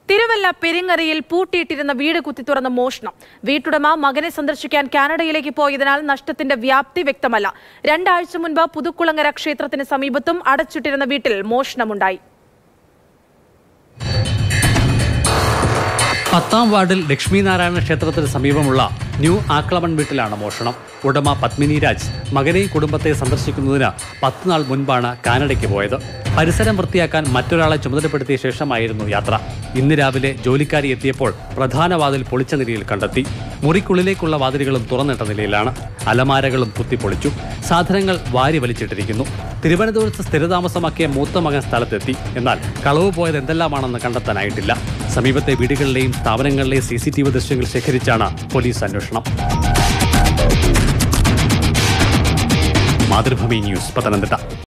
തിരുവല്ല പെരിങ്ങരയിൽ പൂട്ടിയിട്ടിരുന്ന വീട് കുത്തി തുറന്ന മോഷണം വീട്ടുടമ മകനെ സന്ദർശിക്കാൻ കാനഡയിലേക്ക് പോയതിനാൽ നഷ്ടത്തിന്റെ വ്യാപ്തി വ്യക്തമല്ല രണ്ടാഴ്ച മുൻപ് പുതുക്കുളങ്ങര ക്ഷേത്രത്തിന് സമീപത്തും അടച്ചിട്ടിരുന്ന വീട്ടിൽ മോഷണമുണ്ടായി പത്താം വാർഡിൽ ലക്ഷ്മീനാരായണ ക്ഷേത്രത്തിന് സമീപമുള്ള ന്യൂ ആക്ലമൺ വീട്ടിലാണ് മോഷണം ഉടമ പത്മിനി രാജ് മകനെയും കുടുംബത്തെ സന്ദർശിക്കുന്നതിന് പത്ത് നാൾ മുൻപാണ് കാനഡയ്ക്ക് പോയത് പരിസരം വൃത്തിയാക്കാൻ മറ്റൊരാളെ ചുമതലപ്പെടുത്തിയ ശേഷമായിരുന്നു യാത്ര ഇന്ന് രാവിലെ ജോലിക്കാരി എത്തിയപ്പോൾ പ്രധാന വാതിൽ പൊളിച്ച നിലയിൽ കണ്ടെത്തി മുറിക്കുള്ളിലേക്കുള്ള വാതിലുകളും തുറന്നിട്ട നിലയിലാണ് അലമാരകളും കുത്തിപ്പൊളിച്ചു സാധനങ്ങൾ വാരി വലിച്ചിട്ടിരിക്കുന്നു തിരുവനന്തപുരത്ത് സ്ഥിരതാമസമാക്കിയ മൂത്ത മകൻ സ്ഥലത്തെത്തി എന്നാൽ കളവ് പോയത് എന്തെല്ലാമാണെന്ന് കണ്ടെത്താനായിട്ടില്ല സമീപത്തെ വീടുകളിലെയും സ്ഥാപനങ്ങളിലെയും സി സി ടി വി ദൃശ്യങ്ങൾ ശേഖരിച്ചാണ് പോലീസ് അന്വേഷണം മാതൃഭൂമി ന്യൂസ് പത്തനംതിട്ട